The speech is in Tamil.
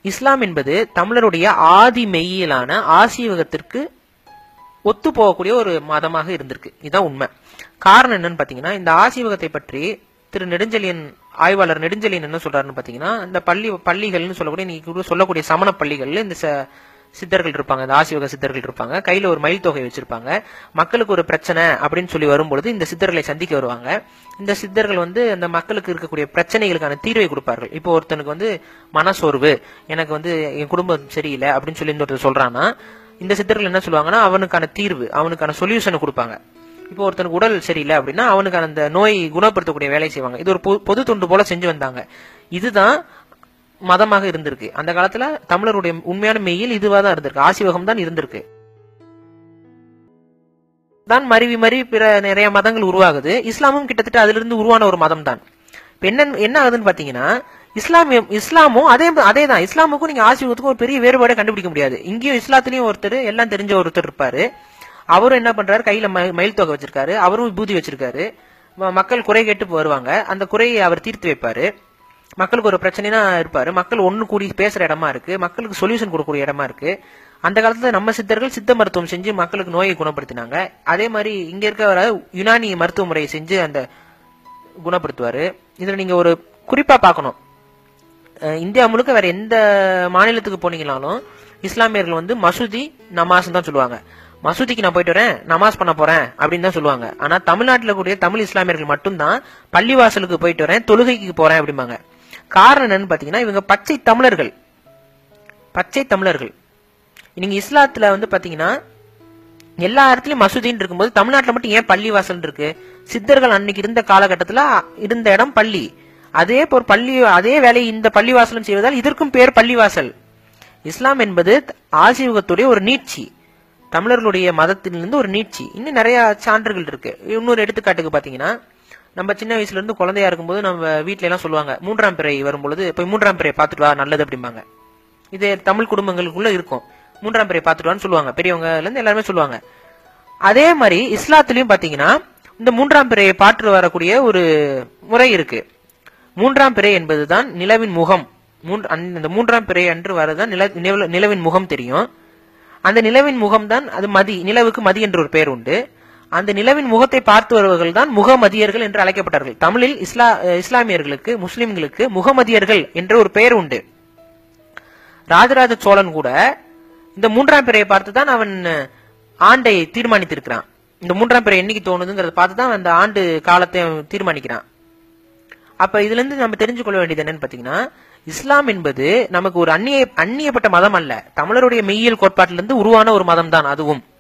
இஸ்லாம் என்பது தமிழருடைய ஆதி மெய்யியலான ஆசீவகத்திற்கு ஒத்து போகக்கூடிய ஒரு மதமாக இருந்திருக்கு இதுதான் உண்மை காரணம் என்னன்னு பாத்தீங்கன்னா இந்த ஆசீவகத்தை பற்றி திரு நெடுஞ்செழியன் ஆய்வாளர் நெடுஞ்செழியன் என்ன சொல்றாருன்னு பாத்தீங்கன்னா இந்த பள்ளி பள்ளிகள்னு சொல்லக்கூடிய நீங்க கூட சொல்லக்கூடிய சமண பள்ளிகள்ல இந்த ச- சித்தர்கள் இருப்பாங்க இந்த ஆசீவக சித்தர்கள் இருப்பாங்க கையில ஒரு மயில் தொகை வச்சிருப்பாங்க மக்களுக்கு ஒரு பிரச்சனை அப்படின்னு சொல்லி வரும்பொழுது இந்த சித்தர்களை சந்திக்க வருவாங்க இந்த சித்தர்கள் வந்து அந்த மக்களுக்கு இருக்கக்கூடிய பிரச்சனைகளுக்கான தீர்வை கொடுப்பார்கள் இப்போ ஒருத்தனுக்கு வந்து மனசோர்வு எனக்கு வந்து என் குடும்பம் சரியில்லை அப்படின்னு சொல்லி இன்னொருத்தர் சொல்றான்னா இந்த சித்தர்கள் என்ன சொல்லுவாங்கன்னா அவனுக்கான தீர்வு அவனுக்கான சொல்யூஷனை கொடுப்பாங்க இப்போ ஒருத்தனுக்கு உடல் சரியில்லை அப்படின்னா அவனுக்கு அந்த நோய் குணப்படுத்தக்கூடிய வேலையை செய்வாங்க இது ஒரு பொ- பொது தொண்டு போல செஞ்சு வந்தாங்க இதுதான் மதமாக இருந்திருக்கு அந்த காலத்துல தமிழருடைய உண்மையான மெய்யில் இதுவா தான் இருந்திருக்கு ஆசிவகம் தான் இருந்திருக்கு தான் மருவி மருவி பிற நிறைய மதங்கள் உருவாகுது இஸ்லாமும் கிட்டத்தட்ட அதிலிருந்து உருவான ஒரு மதம் தான் இப்ப என்ன என்ன ஆகுதுன்னு பாத்தீங்கன்னா இஸ்லாமியம் இஸ்லாமும் அதே அதே தான் இஸ்லாமுக்கும் நீங்க ஆசிவகத்துக்கும் ஒரு பெரிய வேறுபாடை கண்டுபிடிக்க முடியாது இங்கேயும் இஸ்லாத்துலயும் ஒருத்தர் எல்லாம் தெரிஞ்ச ஒருத்தர் இருப்பாரு அவரும் என்ன பண்றாரு கையில ம- மயில் தொகை வச்சிருக்காரு அவரும் விபூதி வச்சிருக்காரு ம- மக்கள் குறை கேட்டு வருவாங்க அந்த குறையை அவர் தீர்த்து வைப்பாரு மக்களுக்கு ஒரு பிரச்சனைனா இருப்பாரு மக்கள் ஒண்ணு கூடி பேசுற இடமா இருக்கு மக்களுக்கு சொல்யூஷன் கொடுக்கக்கூடிய இடமா இருக்கு அந்த காலத்துல நம்ம சித்தர்கள் சித்த மருத்துவம் செஞ்சு மக்களுக்கு நோயை குணப்படுத்தினாங்க அதே மாதிரி இங்க இருக்கிற யுனானி மருத்துவ முறையை செஞ்சு அந்த குணப்படுத்துவாரு இதுல நீங்க ஒரு குறிப்பா பார்க்கணும் அஹ் இந்தியா முழுக்க வேற எந்த மாநிலத்துக்கு போனீங்கனாலும் இஸ்லாமியர்கள் வந்து மசூதி நமாஸ் தான் சொல்லுவாங்க மசூதிக்கு நான் போயிட்டு வரேன் நமாஸ் பண்ண போறேன் அப்படின்னு தான் சொல்லுவாங்க ஆனா தமிழ்நாட்டில் கூடிய தமிழ் இஸ்லாமியர்கள் மட்டும்தான் பள்ளிவாசலுக்கு போயிட்டு வரேன் தொழுகைக்கு போறேன் அப்படிம்பாங்க காரணம் என்னன்னு பாத்தீங்கன்னா இவங்க பச்சை தமிழர்கள் பச்சை தமிழர்கள் நீங்க இஸ்லாத்துல வந்து பாத்தீங்கன்னா எல்லா இடத்துலயும் மசூதின்னு இருக்கும்போது தமிழ்நாட்டுல மட்டும் ஏன் பள்ளிவாசல் இருக்கு சித்தர்கள் அன்னைக்கு இருந்த காலகட்டத்துல இருந்த இடம் பள்ளி அதே போர் பள்ளி அதே வேலையை இந்த பள்ளிவாசலும் செய்வதால் இதற்கும் பேர் பள்ளிவாசல் இஸ்லாம் என்பது ஆசீவகத்துடைய ஒரு நீட்சி தமிழர்களுடைய மதத்திலிருந்து ஒரு நீட்சி இன்னும் நிறைய சான்றுகள் இருக்கு இன்னொரு எடுத்துக்காட்டுக்கு பாத்தீங்கன்னா நம்ம சின்ன வயசுல இருந்து குழந்தையா இருக்கும்போது நம்ம வீட்ல எல்லாம் சொல்லுவாங்க மூன்றாம் பிறை வரும்பொழுது போய் மூன்றாம் பிறை பார்த்துட்டு வா நல்லது அப்படிம்பாங்க இது தமிழ் குடும்பங்களுக்குள்ள இருக்கும் மூன்றாம் பிறை பார்த்துட்டு வான்னு சொல்லுவாங்க பெரியவங்கல இருந்து எல்லாருமே சொல்லுவாங்க அதே மாதிரி இஸ்லாத்துலயும் பாத்தீங்கன்னா இந்த மூன்றாம் பிறையை பாற்று வரக்கூடிய ஒரு முறை இருக்கு மூன்றாம் பிறை என்பதுதான் நிலவின் முகம் மூன்று அந்த- அந்த மூன்றாம் பிறை அன்று வரதான் நில நில- நிலவின் முகம் தெரியும் அந்த நிலவின் முகம்தான் அது மதி நிலவுக்கு மதி என்ற ஒரு பெயர் உண்டு அந்த நிலவின் முகத்தை பார்த்து வருபவர்கள் தான் முகமதியர்கள் என்று அழைக்கப்பட்டார்கள் தமிழில் இஸ்லா அஹ் இஸ்லாமியர்களுக்கு முஸ்லிம்களுக்கு முகமதியர்கள் என்ற ஒரு பெயர் உண்டு ராஜராஜ சோழன் கூட இந்த மூன்றாம் பிறையை பார்த்து தான் அவன் ஆண்டை தீர்மானித்திருக்கிறான் இந்த மூன்றாம் பிறை என்னைக்கு தோணுதுங்கிறத பார்த்து தான் அந்த ஆண்டு காலத்தை அவன் தீர்மானிக்கிறான் அப்ப இதுல இருந்து நம்ம தெரிஞ்சு கொள்ள வேண்டியது என்னன்னு பாத்தீங்கன்னா இஸ்லாம் என்பது நமக்கு ஒரு அந்நிய அந்நியப்பட்ட மதம் அல்ல தமிழருடைய மெய்யியல் கோட்பாட்டிலிருந்து உருவான ஒரு மதம் தான் அதுவும்